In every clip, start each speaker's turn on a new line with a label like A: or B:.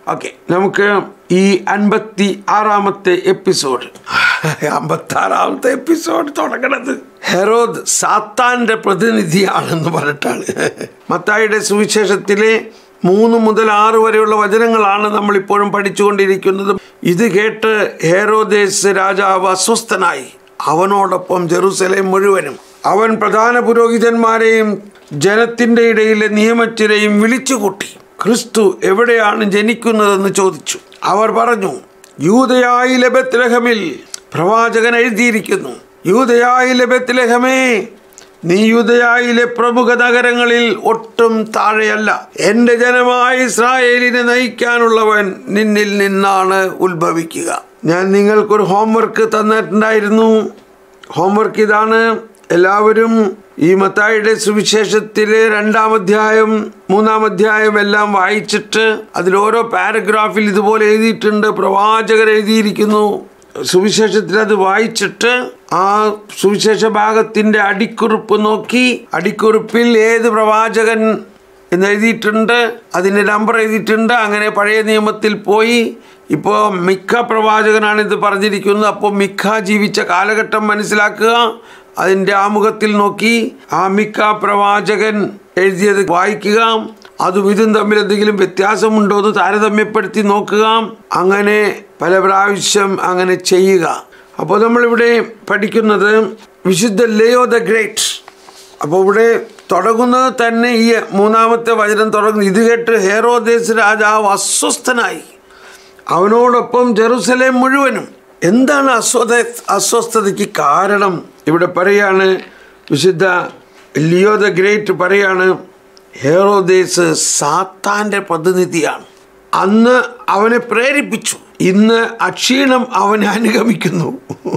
A: Okay നമുക്ക് ഈ അൻപത്തി ആറാമത്തെ എപ്പിസോഡ് അമ്പത്തി ആറാമത്തെ എപ്പിസോഡ് തുടങ്ങണത് ഹെറോദ് സാത്താന്റെ പ്രതിനിധിയാണെന്ന് പറഞ്ഞിട്ടാണ് മത്തായിയുടെ സുവിശേഷത്തിലെ മൂന്ന് മുതൽ ആറ് വരെയുള്ള വചനങ്ങളാണ് നമ്മൾ ഇപ്പോഴും പഠിച്ചുകൊണ്ടിരിക്കുന്നത് ഇത് കേട്ട് ഹെറോദേസ് രാജാവ് അസ്വസ്ഥനായി അവനോടൊപ്പം ജെറുസലേം മുഴുവനും അവൻ പ്രധാന പുരോഹിതന്മാരെയും ജനത്തിന്റെ ഇടയിലെ നിയമജ്ഞരെയും വിളിച്ചുകൂട്ടി ക്രിസ്തു എവിടെയാണ് ജനിക്കുന്നതെന്ന് ചോദിച്ചു അവർ പറഞ്ഞു യൂതയായിലെ ബത്ലഹമിൽ പ്രവാചകൻ എഴുതിയിരിക്കുന്നു യൂതയായിലെ ബത്ലഹമേ നീ യൂതയായിലെ പ്രമുഖ നഗരങ്ങളിൽ ഒട്ടും താഴെയല്ല എൻ്റെ ജനമായ ഇസ്രായേലിനെ നയിക്കാനുള്ളവൻ നിന്നിൽ നിന്നാണ് ഉത്ഭവിക്കുക ഞാൻ നിങ്ങൾക്കൊരു ഹോംവർക്ക് തന്നിട്ടുണ്ടായിരുന്നു ഹോംവർക്ക് ഇതാണ് എല്ലാവരും ഈ മത്തായിയുടെ സുവിശേഷത്തിലെ രണ്ടാം അധ്യായം മൂന്നാം അധ്യായം എല്ലാം വായിച്ചിട്ട് അതിൽ ഓരോ പാരഗ്രാഫിൽ ഇതുപോലെ എഴുതിയിട്ടുണ്ട് പ്രവാചകർ എഴുതിയിരിക്കുന്നു സുവിശേഷത്തിൽ അത് വായിച്ചിട്ട് ആ സുവിശേഷ ഭാഗത്തിന്റെ അടിക്കുറിപ്പ് നോക്കി അടിക്കുറിപ്പിൽ ഏത് പ്രവാചകൻ എന്ന് എഴുതിയിട്ടുണ്ട് അതിൻ്റെ നമ്പർ എഴുതിയിട്ടുണ്ട് അങ്ങനെ പഴയ നിയമത്തിൽ പോയി ഇപ്പോൾ മിക്ക പ്രവാചകനാണ് ഇത് പറഞ്ഞിരിക്കുന്നത് അപ്പോൾ മിക്ക ജീവിച്ച കാലഘട്ടം മനസ്സിലാക്കുക അതിൻ്റെ ആമുഖത്തിൽ നോക്കി ആ മിക്ക പ്രവാചകൻ എഴുതിയത് വായിക്കുക അതും ഇതും തമ്മിൽ എന്തെങ്കിലും വ്യത്യാസമുണ്ടോ എന്ന് താരതമ്യപ്പെടുത്തി നോക്കുക അങ്ങനെ പല പ്രാവശ്യം അങ്ങനെ ചെയ്യുക അപ്പോൾ നമ്മളിവിടെ പഠിക്കുന്നത് വിശുദ്ധ ലേയോ ദ ഗ്രേറ്റ് അപ്പോൾ ഇവിടെ തുടങ്ങുന്നത് തന്നെ ഈ മൂന്നാമത്തെ വചനം തുടങ്ങുന്നു ഇത് കേട്ട് ഹേറോദേസ് രാജാവ് അസ്വസ്ഥനായി അവനോടൊപ്പം ജെറുസലേം മുഴുവനും എന്താണ് അസ്വസ്ഥ അസ്വസ്ഥതയ്ക്ക് കാരണം ഇവിടെ പറയാണ് വിശുദ്ധ ലിയോ ദ ഗ്രേറ്റ് പറയാണ് ഹേറോദേസ് സാത്താൻ്റെ പ്രതിനിധിയാണ് അന്ന് അവനെ പ്രേരിപ്പിച്ചു ഇന്ന് അക്ഷീണം അവനെ അനുഗമിക്കുന്നു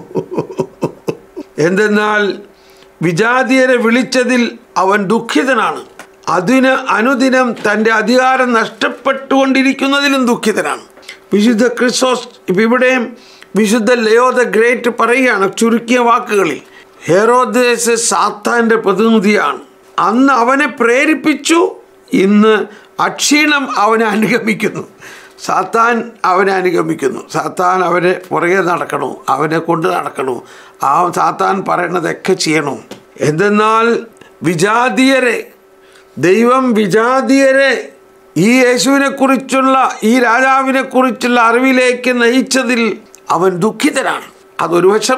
A: എന്തെന്നാൽ വിജാതിയരെ വിളിച്ചതിൽ അവൻ ദുഃഖിതനാണ് അതിന് അനുദിനം തൻ്റെ അധികാരം നഷ്ടപ്പെട്ടുകൊണ്ടിരിക്കുന്നതിലും ദുഃഖിതനാണ് വിശുദ്ധ ക്രിസ്തോസ് ഇപ്പം ഇവിടെ വിശുദ്ധ ലയോ ദ ഗ്രേറ്റ് പറയുകയാണ് ചുരുക്കിയ വാക്കുകളിൽ ഹെറോദേസ് സാത്താൻ്റെ പ്രതിനിധിയാണ് അന്ന് അവനെ പ്രേരിപ്പിച്ചു ഇന്ന് അക്ഷീണം അവനെ അനുഗമിക്കുന്നു സാത്താൻ അവനെ അനുഗമിക്കുന്നു സാത്താൻ അവനെ പുറകെ നടക്കണു അവനെ കൊണ്ട് നടക്കണു ആ സാത്താൻ പറയണതൊക്കെ ചെയ്യണു എന്തെന്നാൽ വിജാതീയരെ ദൈവം വിജാതീയരെ ഈ യേശുവിനെ കുറിച്ചുള്ള ഈ രാജാവിനെ കുറിച്ചുള്ള അറിവിലേക്ക് നയിച്ചതിൽ അവൻ ദുഃഖിതനാണ് അതൊരു വശം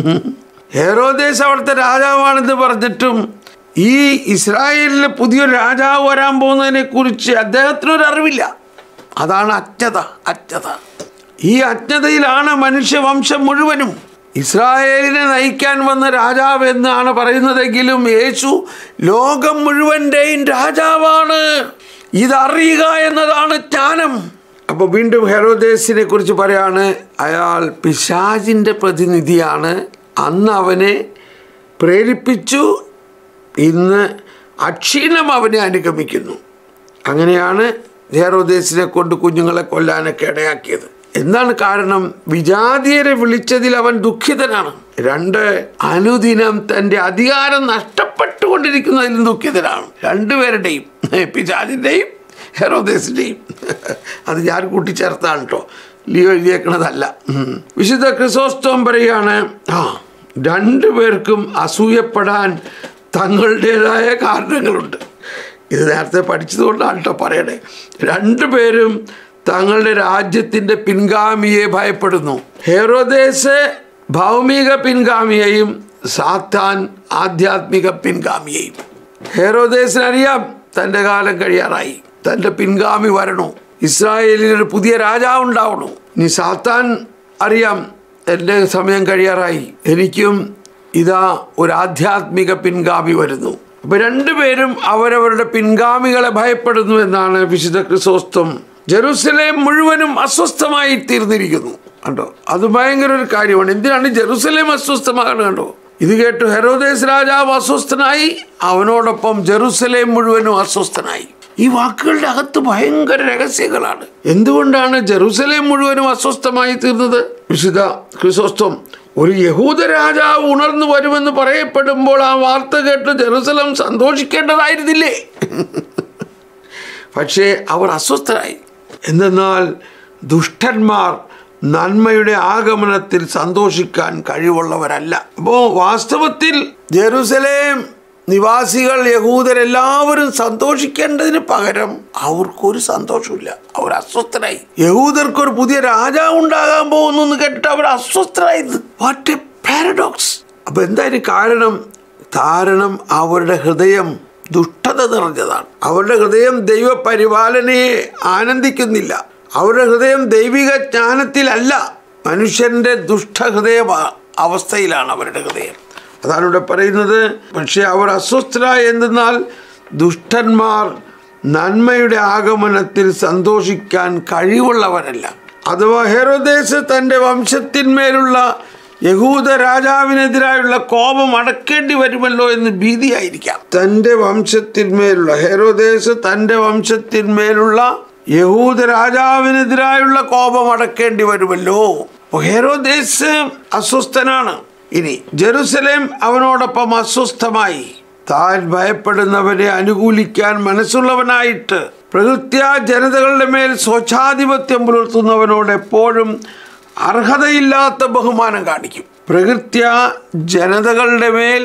A: ഹേറോദേശ് അവിടുത്തെ രാജാവാണെന്ന് പറഞ്ഞിട്ടും ഈ ഇസ്രായേലിലെ പുതിയൊരു രാജാവ് വരാൻ പോകുന്നതിനെ കുറിച്ച് അദ്ദേഹത്തിനൊരു അറിവില്ല അതാണ് അജ്ഞത അജ്ഞത ഈ അജ്ഞതയിലാണ് മനുഷ്യവംശം മുഴുവനും ഇസ്രായേലിനെ നയിക്കാൻ വന്ന രാജാവ് എന്നാണ് പറയുന്നതെങ്കിലും യേശു ലോകം മുഴുവൻ്റെയും രാജാവാണ് ഇതറിയുക എന്നതാണ് ജ്ഞാനം അപ്പോൾ വീണ്ടും ഹെറോദേസിനെ കുറിച്ച് പറയാണ് അയാൾ പിശാജിൻ്റെ പ്രതിനിധിയാണ് അന്ന് അവനെ പ്രേരിപ്പിച്ചു ഇന്ന് അക്ഷീണം അവനെ അനുഗമിക്കുന്നു അങ്ങനെയാണ് ഹെറോദേസിനെ കൊണ്ട് കുഞ്ഞുങ്ങളെ കൊല്ലാനൊക്കെ ഇടയാക്കിയത് എന്താണ് കാരണം വിജാതിയരെ വിളിച്ചതിൽ അവൻ ദുഃഖിതനാണ് രണ്ട് അനുദിനം തൻ്റെ അധികാരം നഷ്ടപ്പെട്ടുകൊണ്ടിരിക്കുന്നതിലും ദുഃഖിതനാണ് രണ്ടുപേരുടെയും പിജാതിൻ്റെയും ഹെറോദേസിൻ്റെയും അത് ഞാൻ കൂട്ടിച്ചേർത്താണ് കേട്ടോ ലിയോ എഴുതിയേക്കണതല്ല ഉം. വിശുദ്ധ ക്രിസോസ്റ്റോം പറയാണ് ആ രണ്ടുപേർക്കും അസൂയപ്പെടാൻ തങ്ങളുടേതായ കാരണങ്ങളുണ്ട് ഇത് നേരത്തെ പഠിച്ചതുകൊണ്ടാണ് കേട്ടോ പറയണേ രണ്ടുപേരും തങ്ങളുടെ രാജ്യത്തിൻ്റെ പിൻഗാമിയെ ഭയപ്പെടുന്നു ഹെറോദേസ് ഭൗമിക പിൻഗാമിയെയും സാത്താൻ ആധ്യാത്മിക പിൻഗാമിയെയും ഹെറോദേസിനറിയാം തൻ്റെ കാലം കഴിയാറായി തൻ്റെ പിൻഗാമി വരണു ഇസ്രായേലിന് ഒരു പുതിയ രാജാവ് ഉണ്ടാവണു ഇനി സാത്താൻ അറിയാം എൻ്റെ സമയം കഴിയാറായി എനിക്കും ഇതാ ഒരു ആധ്യാത്മിക പിൻഗാമി വരുന്നു അപ്പൊ രണ്ടുപേരും അവരവരുടെ പിൻഗാമികളെ ഭയപ്പെടുന്നു എന്നാണ് വിശുദ്ധ ക്രിസോസ്തം ജെറുസലേം മുഴുവനും അസ്വസ്ഥമായി തീർന്നിരിക്കുന്നു കണ്ടോ അത് ഭയങ്കര ഒരു കാര്യമാണ് എന്തിനാണ് ജെറുസലേം അസ്വസ്ഥമാകണം കണ്ടോ ഇത് കേട്ട് ഹെറോദേസ് രാജാവ് അസ്വസ്ഥനായി അവനോടൊപ്പം ജെറുസലേം മുഴുവനും അസ്വസ്ഥനായി ഈ വാക്കുകളുടെ അകത്ത് ഭയങ്കര രഹസ്യങ്ങളാണ് എന്തുകൊണ്ടാണ് ജെറുസലേം മുഴുവനും അസ്വസ്ഥമായി തീർന്നത് വിശുദ്ധ ക്രിസോസ്തം ഒരു യഹൂദ രാജാവ് ഉണർന്നു വരുമെന്ന് പറയപ്പെടുമ്പോൾ ആ വാർത്ത കേട്ട് ജെറുസലം സന്തോഷിക്കേണ്ടതായിരുന്നില്ലേ പക്ഷേ അവർ അസ്വസ്ഥരായി എന്തെന്നാൽ ദുഷ്ടന്മാർ നന്മയുടെ ആഗമനത്തിൽ സന്തോഷിക്കാൻ കഴിവുള്ളവരല്ല അപ്പോൾ വാസ്തവത്തിൽ ജെറുസലേം നിവാസികൾ യഹൂദരെല്ലാവരും സന്തോഷിക്കേണ്ടതിന് പകരം അവർക്കൊരു സന്തോഷമില്ല അവർ അസ്വസ്ഥരായി യഹൂദർക്കൊരു പുതിയ രാജാവ് ഉണ്ടാകാൻ പോകുന്നു എന്ന് കേട്ടിട്ട് അവർ അസ്വസ്ഥരായത് വാട്ട് എ പാരഡോക്സ് അപ്പൊ എന്തായാലും കാരണം കാരണം അവരുടെ ഹൃദയം ദുഷ്ടത നിറഞ്ഞതാണ് അവരുടെ ഹൃദയം ദൈവപരിപാലനയെ ആനന്ദിക്കുന്നില്ല അവരുടെ ഹൃദയം ദൈവിക ജ്ഞാനത്തിലല്ല മനുഷ്യന്റെ ദുഷ്ടഹൃദയ അവസ്ഥയിലാണ് അവരുടെ ഹൃദയം അതാണ് ഇവിടെ പറയുന്നത് പക്ഷെ അവർ അസ്വസ്ഥരായ എന്തെന്നാൽ ദുഷ്ടന്മാർ നന്മയുടെ ആഗമനത്തിൽ സന്തോഷിക്കാൻ കഴിവുള്ളവരല്ല അഥവാ ഹെറോദേശ് തൻ്റെ വംശത്തിന്മേലുള്ള യഹൂദ രാജാവിനെതിരായുള്ള കോപം അടക്കേണ്ടി വരുമല്ലോ എന്ന് ഭീതിയായിരിക്കാം തൻ്റെ വംശത്തിന്മേലുള്ള ഹെറോദേശ് തൻ്റെ വംശത്തിന്മേലുള്ള യഹൂദ രാജാവിനെതിരായുള്ള കോപം അടക്കേണ്ടി വരുമല്ലോ അപ്പോൾ ഹെറോദേശ് അസ്വസ്ഥനാണ് ഇനി ജെറുസലേം അവനോടൊപ്പം അസ്വസ്ഥമായി താൻ ഭയപ്പെടുന്നവരെ അനുകൂലിക്കാൻ മനസ്സുള്ളവനായിട്ട് പ്രകൃത്യ ജനതകളുടെ മേൽ സ്വച്ഛാധിപത്യം പുലർത്തുന്നവനോട് എപ്പോഴും അർഹതയില്ലാത്ത ബഹുമാനം കാണിക്കും പ്രകൃത്യ ജനതകളുടെ മേൽ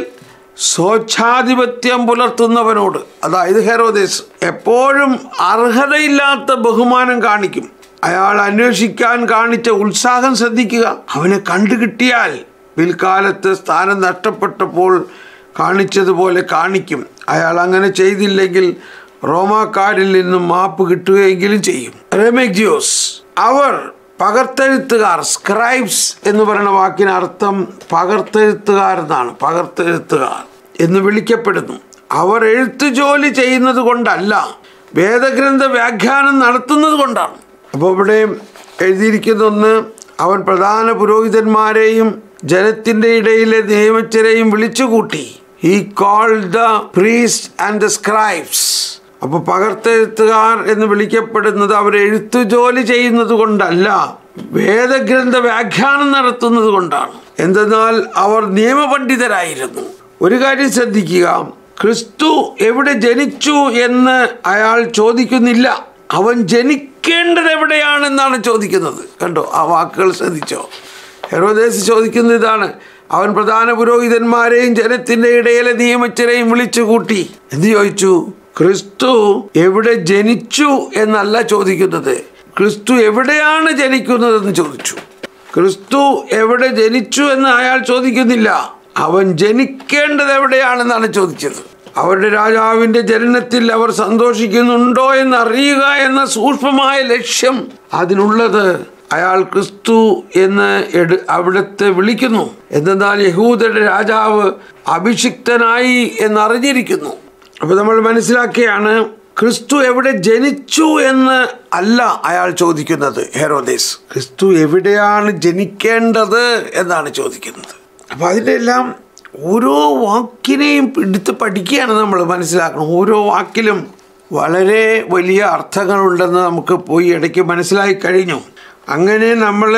A: സ്വച്ഛാധിപത്യം പുലർത്തുന്നവനോട് അതായത് ഹെറോദേസ് എപ്പോഴും അർഹതയില്ലാത്ത ബഹുമാനം കാണിക്കും അയാൾ അന്വേഷിക്കാൻ കാണിച്ച ഉത്സാഹം ശ്രദ്ധിക്കുക അവനെ കണ്ടുകിട്ടിയാൽ പിൽക്കാലത്ത് സ്ഥാനം നഷ്ടപ്പെട്ടപ്പോൾ കാണിച്ചതുപോലെ കാണിക്കും അയാൾ അങ്ങനെ ചെയ്തില്ലെങ്കിൽ റോമാക്കാരിൽ നിന്നും മാപ്പ് കിട്ടുകയെങ്കിലും ചെയ്യും റെമെഗ്യോസ് അവർ പകർത്തെഴുത്തുകാർ സ്ക്രൈബ്സ് എന്ന് പറയുന്ന വാക്കിന് അർത്ഥം പകർത്തെഴുത്തുകാർ എന്നാണ് പകർത്തെഴുത്തുകാർ എന്ന് വിളിക്കപ്പെടുന്നു അവർ എഴുത്തു ജോലി ചെയ്യുന്നത് കൊണ്ടല്ല വേദഗ്രന്ഥ വ്യാഖ്യാനം നടത്തുന്നത് കൊണ്ടാണ് അപ്പോൾ ഇവിടെ എഴുതിയിരിക്കുന്ന ഒന്ന് അവൻ പ്രധാന പുരോഹിതന്മാരെയും ജനത്തിൻ്റെ ഇടയിലെ നിയമച്ചരെയും വിളിച്ചുകൂട്ടി ഈ call the priest and the scribes അപ്പോൾ പകർത്തെഴുത്തുകാർ എന്ന് വിളിക്കപ്പെടുന്നത് അവർ എഴുത്തു ജോലി ചെയ്യുന്നത് കൊണ്ടല്ല വേദഗ്രന്ഥ വ്യാഖ്യാനം നടത്തുന്നത് കൊണ്ടാണ് എന്തെന്നാൽ അവർ നിയമപണ്ഡിതരായിരുന്നു ഒരു കാര്യം ശ്രദ്ധിക്കുക ക്രിസ്തു എവിടെ ജനിച്ചു എന്ന് അയാൾ ചോദിക്കുന്നില്ല അവൻ ജനിക്കേണ്ടത് എവിടെയാണെന്നാണ് ചോദിക്കുന്നത് കണ്ടോ ആ വാക്കുകൾ ശ്രദ്ധിച്ചോ ഹെറോദേശ് ചോദിക്കുന്ന ഇതാണ് അവൻ പ്രധാന പുരോഹിതന്മാരെയും ജനത്തിന്റെ ഇടയിലെ നിയമച്ചരെയും വിളിച്ചു കൂട്ടി എന്ത് ചോദിച്ചു ക്രിസ്തു എവിടെ ജനിച്ചു എന്നല്ല ചോദിക്കുന്നത് ക്രിസ്തു എവിടെയാണ് ജനിക്കുന്നതെന്ന് ചോദിച്ചു ക്രിസ്തു എവിടെ ജനിച്ചു എന്ന് അയാൾ ചോദിക്കുന്നില്ല അവൻ ജനിക്കേണ്ടത് എവിടെയാണെന്നാണ് ചോദിച്ചത് അവരുടെ രാജാവിന്റെ ജനനത്തിൽ അവർ സന്തോഷിക്കുന്നുണ്ടോ എന്ന് അറിയുക എന്ന സൂക്ഷ്മമായ ലക്ഷ്യം അതിനുള്ളത് അയാൾ ക്രിസ്തു എന്ന് എടു അവിടുത്തെ വിളിക്കുന്നു എന്തെന്നാൽ യഹൂദരുടെ രാജാവ് അഭിഷിക്തനായി എന്നറിഞ്ഞിരിക്കുന്നു അപ്പോൾ നമ്മൾ മനസ്സിലാക്കിയാണ് ക്രിസ്തു എവിടെ ജനിച്ചു എന്ന് അല്ല അയാൾ ചോദിക്കുന്നത് ഹെറോദേസ് ക്രിസ്തു എവിടെയാണ് ജനിക്കേണ്ടത് എന്നാണ് ചോദിക്കുന്നത് അപ്പോൾ അതിൻ്റെ എല്ലാം ഓരോ വാക്കിനെയും എടുത്ത് പഠിക്കുകയാണ് നമ്മൾ മനസ്സിലാക്കണം ഓരോ വാക്കിലും വളരെ വലിയ അർത്ഥങ്ങളുണ്ടെന്ന് നമുക്ക് പോയി ഇടയ്ക്ക് മനസ്സിലായി കഴിഞ്ഞു അങ്ങനെ നമ്മൾ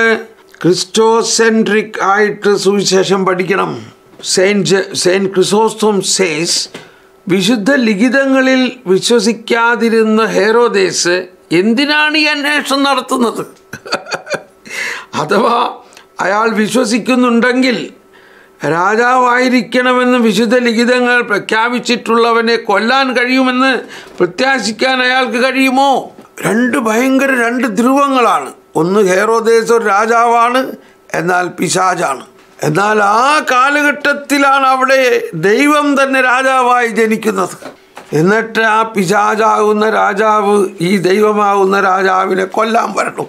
A: ക്രിസ്റ്റോസെൻട്രിക് ആയിട്ട് സുവിശേഷം പഠിക്കണം സെയിൻറ്റ് സെയിൻറ്റ് ക്രിസോസ്റ്റോം സേസ് വിശുദ്ധ ലിഖിതങ്ങളിൽ വിശ്വസിക്കാതിരുന്ന ഹേറോദേസ് എന്തിനാണ് ഈ അന്വേഷണം നടത്തുന്നത് അഥവാ അയാൾ വിശ്വസിക്കുന്നുണ്ടെങ്കിൽ രാജാവായിരിക്കണമെന്ന് വിശുദ്ധ ലിഖിതങ്ങൾ പ്രഖ്യാപിച്ചിട്ടുള്ളവനെ കൊല്ലാൻ കഴിയുമെന്ന് പ്രത്യാശിക്കാൻ അയാൾക്ക് കഴിയുമോ രണ്ട് ഭയങ്കര രണ്ട് ധ്രുവങ്ങളാണ് ഒന്ന് ഹേറോദേശ് ഒരു രാജാവാണ് എന്നാൽ പിശാജാണ് എന്നാൽ ആ കാലഘട്ടത്തിലാണ് അവിടെ ദൈവം തന്നെ രാജാവായി ജനിക്കുന്നത് എന്നിട്ട് ആ പിശാചാകുന്ന രാജാവ് ഈ ദൈവമാകുന്ന രാജാവിനെ കൊല്ലാൻ വരണം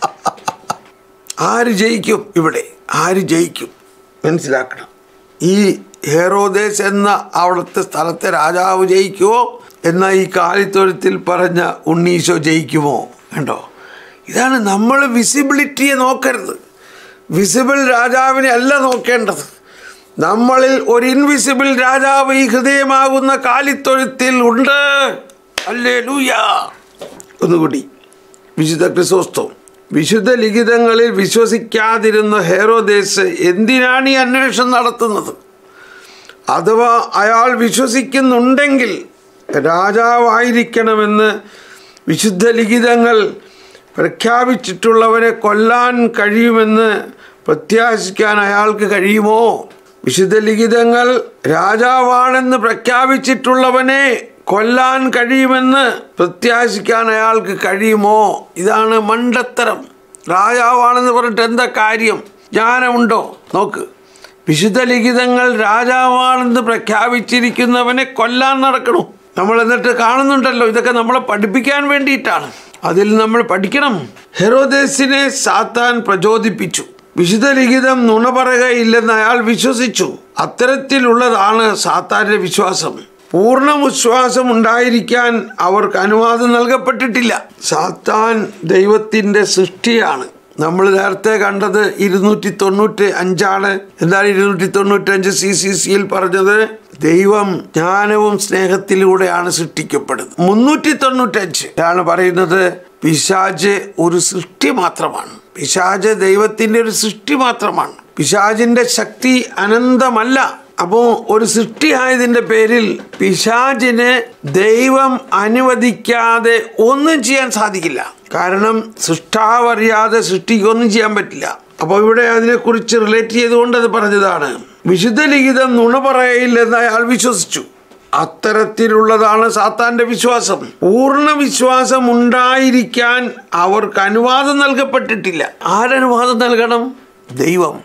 A: ആര് ജയിക്കും ഇവിടെ ആര് ജയിക്കും മനസ്സിലാക്കണം ഈ ഹേറോദേശ് എന്ന അവിടുത്തെ സ്ഥലത്തെ രാജാവ് ജയിക്കുമോ എന്ന ഈ കാലിത്തൊഴുത്തിൽ പറഞ്ഞ ഉണ്ണീശോ ജയിക്കുമോ കണ്ടോ ഇതാണ് നമ്മൾ വിസിബിലിറ്റിയെ നോക്കരുത് വിസിബിൾ രാജാവിനെ അല്ല നോക്കേണ്ടത് നമ്മളിൽ ഒരു ഇൻവിസിബിൾ രാജാവ് ഈ ഹൃദയമാകുന്ന കാലിത്തൊഴുത്തിൽ ഉണ്ട് അല്ലേ ലൂയ ഒന്നുകൂടി വിശുദ്ധ ക്രിസോസ്തം വിശുദ്ധ ലിഖിതങ്ങളിൽ വിശ്വസിക്കാതിരുന്ന ഹേറോദേശ് എന്തിനാണ് ഈ അന്വേഷണം നടത്തുന്നത് അഥവാ അയാൾ വിശ്വസിക്കുന്നുണ്ടെങ്കിൽ രാജാവായിരിക്കണമെന്ന് വിശുദ്ധ ലിഖിതങ്ങൾ പ്രഖ്യാപിച്ചിട്ടുള്ളവനെ കൊല്ലാൻ കഴിയുമെന്ന് പ്രത്യാശിക്കാൻ അയാൾക്ക് കഴിയുമോ വിശുദ്ധ ലിഖിതങ്ങൾ രാജാവാണെന്ന് പ്രഖ്യാപിച്ചിട്ടുള്ളവനെ കൊല്ലാൻ കഴിയുമെന്ന് പ്രത്യാശിക്കാൻ അയാൾക്ക് കഴിയുമോ ഇതാണ് മണ്ടത്തരം രാജാവാണെന്ന് പറഞ്ഞിട്ട് എന്താ കാര്യം ജ്ഞാനമുണ്ടോ നോക്ക് വിശുദ്ധ ലിഖിതങ്ങൾ രാജാവാണെന്ന് പ്രഖ്യാപിച്ചിരിക്കുന്നവനെ കൊല്ലാൻ നടക്കണു നമ്മൾ എന്നിട്ട് കാണുന്നുണ്ടല്ലോ ഇതൊക്കെ നമ്മളെ പഠിപ്പിക്കാൻ വേണ്ടിയിട്ടാണ് അതിൽ നമ്മൾ പഠിക്കണം ഹെറോദേസിനെ സാത്താൻ പ്രചോദിപ്പിച്ചു വിശുദ്ധ ലിഖിതം നുണ പറയുകയില്ലെന്ന് അയാൾ വിശ്വസിച്ചു അത്തരത്തിലുള്ളതാണ് സാത്താന്റെ വിശ്വാസം പൂർണ്ണ വിശ്വാസം ഉണ്ടായിരിക്കാൻ അവർക്ക് അനുവാദം നൽകപ്പെട്ടിട്ടില്ല സാത്താൻ ദൈവത്തിൻ്റെ സൃഷ്ടിയാണ് നമ്മൾ നേരത്തെ കണ്ടത് ഇരുന്നൂറ്റി തൊണ്ണൂറ്റി അഞ്ചാണ് എന്താണ് ഇരുന്നൂറ്റി തൊണ്ണൂറ്റി അഞ്ച് സി സി സിയിൽ പറഞ്ഞത് ദൈവം ജ്ഞാനവും സ്നേഹത്തിലൂടെയാണ് സൃഷ്ടിക്കപ്പെടുന്നത് മുന്നൂറ്റി തൊണ്ണൂറ്റഞ്ച് ആണ് പറയുന്നത് പിശാജ് ഒരു സൃഷ്ടി മാത്രമാണ് പിശാജ് ദൈവത്തിന്റെ ഒരു സൃഷ്ടി മാത്രമാണ് പിശാജിന്റെ ശക്തി അനന്തമല്ല അപ്പോൾ ഒരു സൃഷ്ടിയായതിൻ്റെ പേരിൽ പിശാചിന് ദൈവം അനുവദിക്കാതെ ഒന്നും ചെയ്യാൻ സാധിക്കില്ല കാരണം സൃഷ്ടാവറിയാതെ സൃഷ്ടിക്കൊന്നും ചെയ്യാൻ പറ്റില്ല അപ്പോൾ ഇവിടെ അതിനെക്കുറിച്ച് റിലേറ്റ് ചെയ്തുകൊണ്ട് അത് പറഞ്ഞതാണ് വിശുദ്ധ ലിഖിതം നുണ പറയില്ലെന്ന് അയാൾ വിശ്വസിച്ചു അത്തരത്തിലുള്ളതാണ് സാത്താന്റെ വിശ്വാസം പൂർണ്ണ വിശ്വാസം ഉണ്ടായിരിക്കാൻ അവർക്ക് അനുവാദം നൽകപ്പെട്ടിട്ടില്ല ആരനുവാദം നൽകണം ദൈവം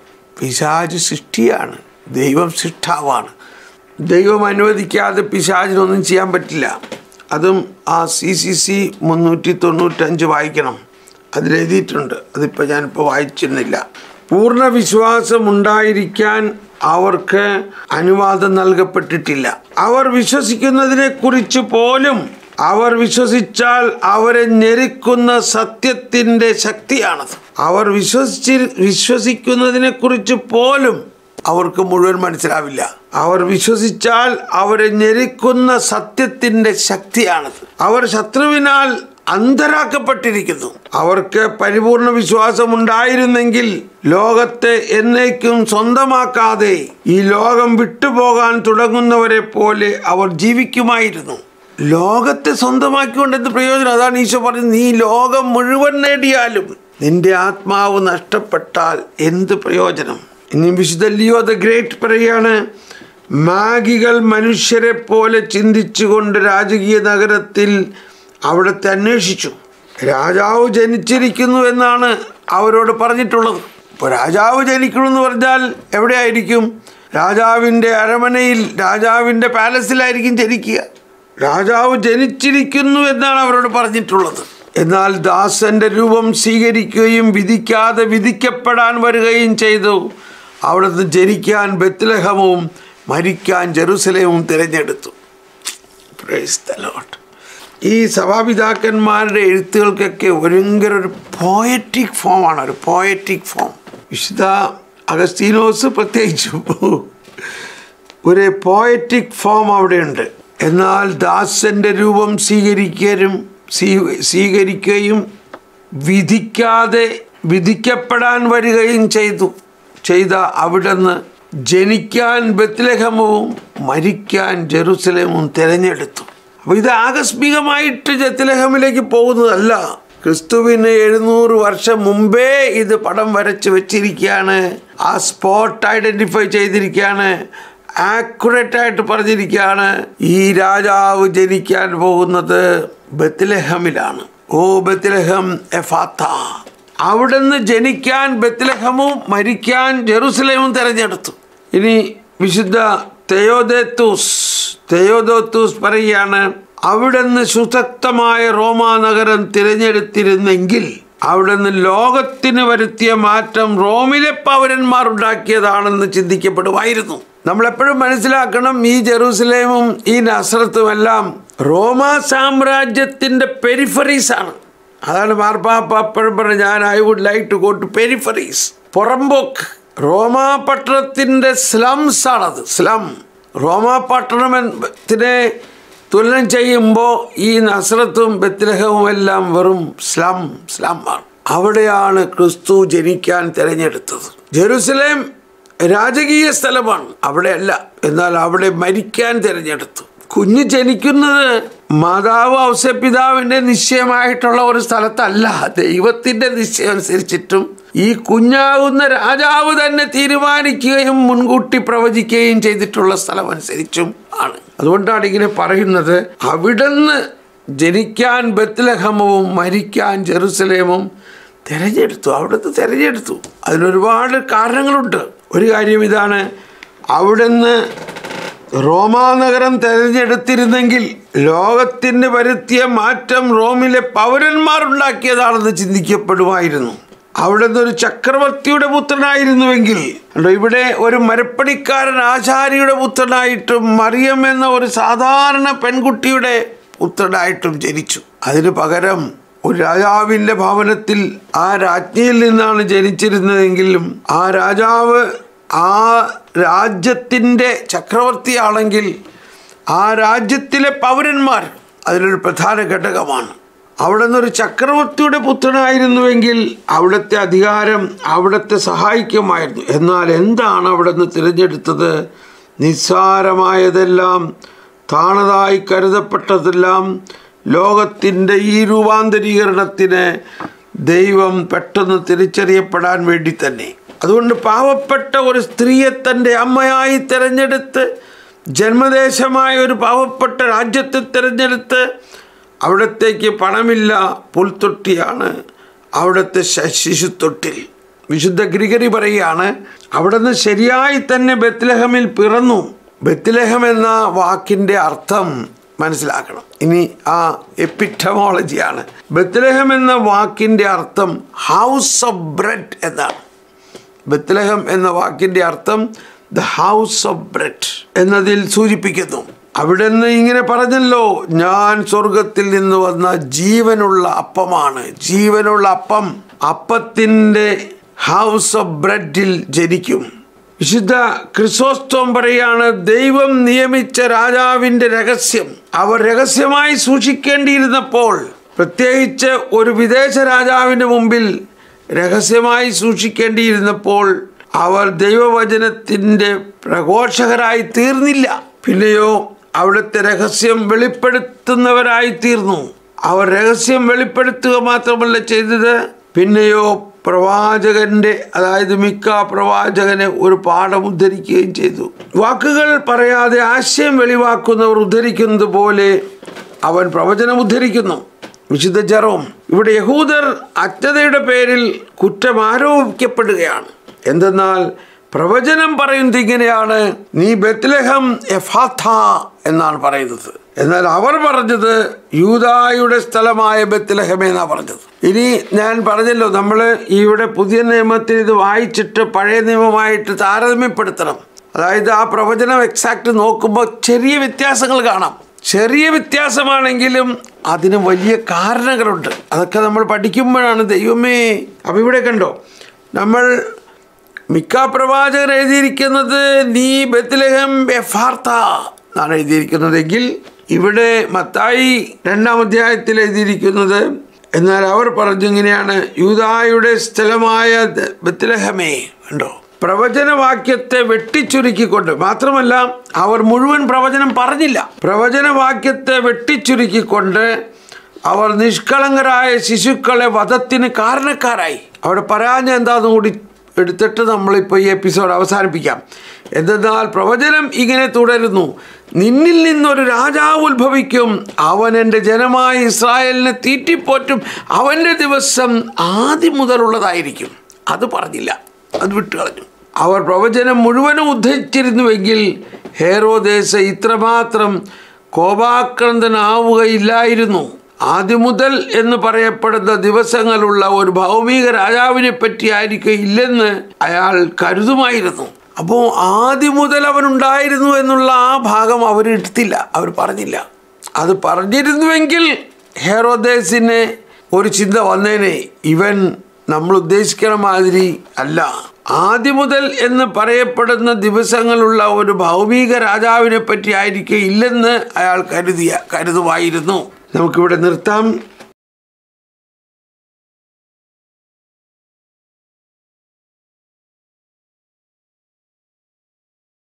A: പിശാജ് സൃഷ്ടിയാണ് ദൈവം സൃഷ്ടാവാണ് ദൈവം അനുവദിക്കാതെ പിശാചിനൊന്നും ചെയ്യാൻ പറ്റില്ല അതും ആ സി സി സി മുന്നൂറ്റി തൊണ്ണൂറ്റഞ്ച് വായിക്കണം അതിലെഴുതിയിട്ടുണ്ട് അതിപ്പോൾ ഞാനിപ്പോൾ വായിച്ചിരുന്നില്ല പൂർണ്ണ വിശ്വാസം ഉണ്ടായിരിക്കാൻ അവർക്ക് അനുവാദം നൽകപ്പെട്ടിട്ടില്ല അവർ വിശ്വസിക്കുന്നതിനെ കുറിച്ച് പോലും അവർ വിശ്വസിച്ചാൽ അവരെ ഞെരുക്കുന്ന സത്യത്തിൻ്റെ ശക്തിയാണത് അവർ വിശ്വസിച്ച് വിശ്വസിക്കുന്നതിനെ കുറിച്ച് പോലും അവർക്ക് മുഴുവൻ മനസ്സിലാവില്ല അവർ വിശ്വസിച്ചാൽ അവരെ ഞെരുക്കുന്ന സത്യത്തിൻ്റെ ശക്തിയാണത് അവർ ശത്രുവിനാൽ അന്ധരാക്കപ്പെട്ടിരിക്കുന്നു അവർക്ക് പരിപൂർണ വിശ്വാസം ഉണ്ടായിരുന്നെങ്കിൽ ലോകത്തെ എന്നേക്കും സ്വന്തമാക്കാതെ ഈ ലോകം വിട്ടുപോകാൻ തുടങ്ങുന്നവരെ പോലെ അവർ ജീവിക്കുമായിരുന്നു ലോകത്തെ സ്വന്തമാക്കിക്കൊണ്ട് എന്ത് പ്രയോജനം അതാണ് ഈശോ പറയുന്നത് നീ ലോകം മുഴുവൻ നേടിയാലും നിന്റെ ആത്മാവ് നഷ്ടപ്പെട്ടാൽ എന്ത് പ്രയോജനം ഇനി വിശുദ്ധ ലിയോ ദ ഗ്രേറ്റ് പറയാണ് മാഗികൾ മനുഷ്യരെ പോലെ ചിന്തിച്ചുകൊണ്ട് രാജകീയ നഗരത്തിൽ അവിടുത്തെ അന്വേഷിച്ചു രാജാവ് ജനിച്ചിരിക്കുന്നു എന്നാണ് അവരോട് പറഞ്ഞിട്ടുള്ളത് ഇപ്പോൾ രാജാവ് ജനിക്കണമെന്ന് പറഞ്ഞാൽ എവിടെയായിരിക്കും രാജാവിൻ്റെ അരമനയിൽ രാജാവിൻ്റെ പാലസിലായിരിക്കും ജനിക്കുക രാജാവ് ജനിച്ചിരിക്കുന്നു എന്നാണ് അവരോട് പറഞ്ഞിട്ടുള്ളത് എന്നാൽ ദാസന്റെ രൂപം സ്വീകരിക്കുകയും വിധിക്കാതെ വിധിക്കപ്പെടാൻ വരികയും ചെയ്തു അവിടുന്ന് ജനിക്കാൻ ബത്ലഹവും മരിക്കാൻ ജെറുസലേമും തിരഞ്ഞെടുത്തു പ്രൈസ് ദ ലോട്ട് ഈ സഭാപിതാക്കന്മാരുടെ എഴുത്തുകൾക്കൊക്കെ ഭയങ്കര ഒരു പോയറ്റിക് ഫോമാണ് ഒരു പോയറ്റിക് ഫോം വിശുദ്ധ അഗസ്റ്റീനോസ് പ്രത്യേകിച്ചു ഒരു പോയറ്റിക് ഫോം അവിടെയുണ്ട് എന്നാൽ ദാസന്റെ രൂപം സ്വീകരിക്കലും സ്വീ- സ്വീകരിക്കുകയും വിധിക്കാതെ വിധിക്കപ്പെടാൻ വരികയും ചെയ്തു ചെയ്ത അവിടുന്ന് ജനിക്കാൻ ബത്ലഹമവും മരിക്കാൻ ജെറുസലേമും തിരഞ്ഞെടുത്തു അപ്പോൾ ഇത് ആകസ്മികമായിട്ട് ബത്ലഹമിലേക്ക് പോകുന്നതല്ല ക്രിസ്തുവിന് എഴുന്നൂറ് വർഷം മുമ്പേ ഇത് പടം വരച്ച് വെച്ചിരിക്കുകയാണ് ആ സ്പോട്ട് ഐഡന്റിഫൈ ചെയ്തിരിക്കുകയാണ് ആക്യുറേറ്റ് ആയിട്ട് പറഞ്ഞിരിക്കുകയാണ് ഈ രാജാവ് ജനിക്കാൻ പോകുന്നത് ബത്ലഹമിലാണ് ഓ ബത്ലഹം എഫാത്ത അവിടുന്ന് ജനിക്കാൻ ബത്ലഹമും മരിക്കാൻ ജെറുസലേമും തിരഞ്ഞെടുത്തു ഇനി വിശുദ്ധ തെയോദേത്തൂസ് തെയോദോത്തൂസ് പറയുകയാണ് അവിടുന്ന് സുശക്തമായ റോമാ നഗരം തിരഞ്ഞെടുത്തിരുന്നെങ്കിൽ അവിടുന്ന് ലോകത്തിന് വരുത്തിയ മാറ്റം റോമിലെ പൗരന്മാർ ഉണ്ടാക്കിയതാണെന്ന് ചിന്തിക്കപ്പെടുമായിരുന്നു നമ്മൾ എപ്പോഴും മനസ്സിലാക്കണം ഈ ജെറൂസലേമും ഈ നസ്രത്തുമെല്ലാം റോമാ സാമ്രാജ്യത്തിന്റെ പെരിഫറീസ് ആണ് അതാണ് മാർപ്പാപ്പ എപ്പോഴും പറഞ്ഞത് ഞാൻ I would like to go to peripheries പുറമ്പോക്ക് റോമാ പട്ടണത്തിൻ്റെ സ്ലംസ് ആണത് സ്ലം റോമാ പട്ടണത്തിനെ തുലനം ചെയ്യുമ്പോൾ ഈ നസ്രത്തും ബത്ലഹവും എല്ലാം വെറും സ്ലം സ്ലമ്മാണ് അവിടെയാണ് ക്രിസ്തു ജനിക്കാൻ തിരഞ്ഞെടുത്തത് ജെറുസലേം രാജകീയ സ്ഥലമാണ് അവിടെയല്ല എന്നാൽ അവിടെ മരിക്കാൻ തിരഞ്ഞെടുത്തു കുഞ്ഞ് ജനിക്കുന്നത് മാതാവ് ഔസപിതാവിൻ്റെ നിശ്ചയമായിട്ടുള്ള ഒരു സ്ഥലത്തല്ല ദൈവത്തിൻ്റെ നിശ്ചയം അനുസരിച്ചിട്ടും ഈ കുഞ്ഞാകുന്ന രാജാവ് തന്നെ തീരുമാനിക്കുകയും മുൻകൂട്ടി പ്രവചിക്കുകയും ചെയ്തിട്ടുള്ള സ്ഥലം അനുസരിച്ചും ആണ് അതുകൊണ്ടാണ് ഇങ്ങനെ പറയുന്നത് അവിടുന്ന് ജനിക്കാൻ ബത്ലഹമവും മരിക്കാൻ ജെറുസലേമും തിരഞ്ഞെടുത്തു അവിടുന്ന് തിരഞ്ഞെടുത്തു അതിനൊരുപാട് കാരണങ്ങളുണ്ട് ഒരു കാര്യം ഇതാണ് അവിടുന്ന് റോമാനഗരം തെരഞ്ഞെടുത്തിരുന്നെങ്കിൽ ലോകത്തിന് വരുത്തിയ മാറ്റം റോമിലെ പൗരന്മാരുണ്ടാക്കിയതാണെന്ന് ചിന്തിക്കപ്പെടുമായിരുന്നു അവിടെ നിന്നൊരു ചക്രവർത്തിയുടെ പുത്രനായിരുന്നുവെങ്കിൽ കണ്ടോ, ഇവിടെ ഒരു മരപ്പണിക്കാരൻ ആചാര്യയുടെ പുത്രനായിട്ടും മറിയം എന്ന ഒരു സാധാരണ പെൺകുട്ടിയുടെ പുത്രനായിട്ടും ജനിച്ചു അതിനു പകരം ഒരു രാജാവിൻ്റെ ഭവനത്തിൽ ആ രാജ്ഞിയിൽ നിന്നാണ് ജനിച്ചിരുന്നതെങ്കിലും ആ രാജാവ് ആ രാജ്യത്തിൻ്റെ ചക്രവർത്തിയാണെങ്കിൽ ആ രാജ്യത്തിലെ പൗരന്മാർ അതിലൊരു പ്രധാന ഘടകമാണ് അവിടെ നിന്നൊരു ചക്രവർത്തിയുടെ പുത്രനായിരുന്നുവെങ്കിൽ അവിടുത്തെ അധികാരം അവിടുത്തെ സഹായിക്കുമായിരുന്നു എന്നാൽ എന്താണ് അവിടെ നിന്ന് തിരഞ്ഞെടുത്തത് നിസ്സാരമായതെല്ലാം താണതായി കരുതപ്പെട്ടതെല്ലാം ലോകത്തിൻ്റെ ഈ രൂപാന്തരീകരണത്തിന് ദൈവം പെട്ടെന്ന് തിരിച്ചറിയപ്പെടാൻ വേണ്ടി തന്നെ അതുകൊണ്ട് പാവപ്പെട്ട ഒരു സ്ത്രീയെ തൻ്റെ അമ്മയായി തിരഞ്ഞെടുത്ത് ജന്മദേശമായ ഒരു പാവപ്പെട്ട രാജ്യത്തെ തിരഞ്ഞെടുത്ത് അവിടത്തേക്ക് പണമില്ല പുൽത്തൊട്ടിയാണ് അവിടുത്തെ ശ- ശിശുത്തൊട്ടിൽ വിശുദ്ധ ഗ്രിഗറി പറയുകയാണ് അവിടുന്ന് ശരിയായി തന്നെ ബത്ലഹമിൽ പിറന്നു ബത്ലഹം എന്ന വാക്കിൻ്റെ അർത്ഥം മനസ്സിലാക്കണം ഇനി ആ എപ്പിറ്റമോളജിയാണ് ബത്ലഹം എന്ന വാക്കിൻ്റെ അർത്ഥം ഹൗസ് ഓഫ് ബ്രെഡ് എന്നാണ് ബത്ലഹം എന്ന വാക്കിൻ്റെ അർത്ഥം ദ ഹൗസ് ഓഫ് ബ്രെഡ് എന്നതിൽ സൂചിപ്പിക്കുന്നു അവിടെ നിന്ന് ഇങ്ങനെ പറഞ്ഞല്ലോ ഞാൻ സ്വർഗത്തിൽ നിന്ന് വന്ന ജീവനുള്ള അപ്പമാണ് ജീവനുള്ള അപ്പം അപ്പത്തിൻ്റെ ഹൗസ് ഓഫ് ബ്രെഡിൽ ജനിക്കും വിശുദ്ധ ക്രിസോസ്തോം പറയാണ് ദൈവം നിയമിച്ച രാജാവിൻ്റെ രഹസ്യം അവർ രഹസ്യമായി സൂക്ഷിക്കേണ്ടിയിരുന്നപ്പോൾ പ്രത്യേകിച്ച് ഒരു വിദേശ രാജാവിൻ്റെ മുമ്പിൽ രഹസ്യമായി സൂക്ഷിക്കേണ്ടിയിരുന്നപ്പോൾ അവർ ദൈവവചനത്തിൻ്റെ പ്രഘോഷകരായി തീർന്നില്ല പിന്നെയോ അവിടുത്തെ രഹസ്യം വെളിപ്പെടുത്തുന്നവരായി തീർന്നു അവർ രഹസ്യം വെളിപ്പെടുത്തുക മാത്രമല്ല ചെയ്തത് പിന്നെയോ പ്രവാചകന്റെ അതായത് മിക്ക പ്രവാചകനെ ഒരു പാഠം ഉദ്ധരിക്കുകയും ചെയ്തു വാക്കുകൾ പറയാതെ ആശയം വെളിവാക്കുന്നവർ ഉദ്ധരിക്കുന്നത് പോലെ അവൻ പ്രവചനം ഉദ്ധരിക്കുന്നു വിശുദ്ധ ജെറോം ഇവിടെ യഹൂദർ അജ്ഞതയുടെ പേരിൽ കുറ്റം ആരോപിക്കപ്പെടുകയാണ് എന്തെന്നാൽ പ്രവചനം പറയുന്നത് ഇങ്ങനെയാണ് നീ ബത്ലഹം എഫാഥ എന്നാണ് പറയുന്നത് എന്നാൽ അവർ പറഞ്ഞത് യൂതായുടെ സ്ഥലമായ ബത്ലഹമേ എന്നാണ് പറഞ്ഞത് ഇനി ഞാൻ പറഞ്ഞല്ലോ നമ്മൾ ഇവിടെ പുതിയ നിയമത്തിൽ ഇത് വായിച്ചിട്ട് പഴയ നിയമമായിട്ട് താരതമ്യപ്പെടുത്തണം അതായത് ആ പ്രവചനം എക്സാക്ട് നോക്കുമ്പോൾ ചെറിയ വ്യത്യാസങ്ങൾ കാണാം ചെറിയ വ്യത്യാസമാണെങ്കിലും അതിന് വലിയ കാരണങ്ങളുണ്ട് അതൊക്കെ നമ്മൾ പഠിക്കുമ്പോഴാണ് ദൈവമേ അപ്പം ഇവിടെ കണ്ടോ നമ്മൾ മിക്ക പ്രവാചകർ എഴുതിയിരിക്കുന്നത് നീ ബത്ലഹം എഫാർത്ത എന്നാണ് എഴുതിയിരിക്കുന്നതെങ്കിൽ ഇവിടെ മത്തായി രണ്ടാം അധ്യായത്തിൽ എഴുതിയിരിക്കുന്നത് എന്നാൽ അവർ പറഞ്ഞു ഇങ്ങനെയാണ് യൂതായുടെ സ്ഥലമായ ദ- ബത്ലഹമേ കണ്ടോ പ്രവചനവാക്യത്തെ വെട്ടിച്ചുരുക്കിക്കൊണ്ട് മാത്രമല്ല അവർ മുഴുവൻ പ്രവചനം പറഞ്ഞില്ല പ്രവചനവാക്യത്തെ വെട്ടിച്ചുരുക്കിക്കൊണ്ട് അവർ നിഷ്കളങ്കരായ ശിശുക്കളെ വധത്തിന് കാരണക്കാരായി അവിടെ പറയാഞ്ഞ എന്താണെന്ന് കൂടി എടുത്തിട്ട് നമ്മളിപ്പോൾ ഈ എപ്പിസോഡ് അവസാനിപ്പിക്കാം എന്തെന്നാൽ പ്രവചനം ഇങ്ങനെ തുടരുന്നു നിന്നിൽ നിന്നൊരു രാജാവ് ഉത്ഭവിക്കും അവൻ എൻ്റെ ജനമായ ഇസ്രായേലിനെ തീറ്റിപ്പോറ്റും അവൻ്റെ ദിവസം ആദ്യം മുതലുള്ളതായിരിക്കും അത് പറഞ്ഞില്ല അത് വിട്ടുകളഞ്ഞു അവർ പ്രവചനം മുഴുവനും ഉദ്ധരിച്ചിരുന്നുവെങ്കിൽ ഹേറോദേശ ഇത്രമാത്രം കോപാക്രാന്തനാവുകയില്ലായിരുന്നു ആദ്യം മുതൽ എന്ന് പറയപ്പെടുന്ന ദിവസങ്ങളുള്ള ഒരു ഭൗമിക രാജാവിനെ പറ്റി ആയിരിക്കും ഇല്ലെന്ന് അയാൾ കരുതുമായിരുന്നു അപ്പോൾ ആദ്യം മുതൽ അവനുണ്ടായിരുന്നു എന്നുള്ള ആ ഭാഗം അവർ എടുത്തില്ല അവർ പറഞ്ഞില്ല അത് പറഞ്ഞിരുന്നുവെങ്കിൽ ഹെറോദേസിന് ഒരു ചിന്ത വന്നേനെ ഇവൻ നമ്മൾ ഉദ്ദേശിക്കുന്ന മാതിരി അല്ല ആദ്യം മുതൽ എന്ന് പറയപ്പെടുന്ന ദിവസങ്ങളുള്ള ഒരു ഭൗമിക രാജാവിനെ പറ്റി ആയിരിക്കും ഇല്ലെന്ന് അയാൾ കരുതിയ കരുതുമായിരുന്നു നമുക്കിവിടെ നിർത്താം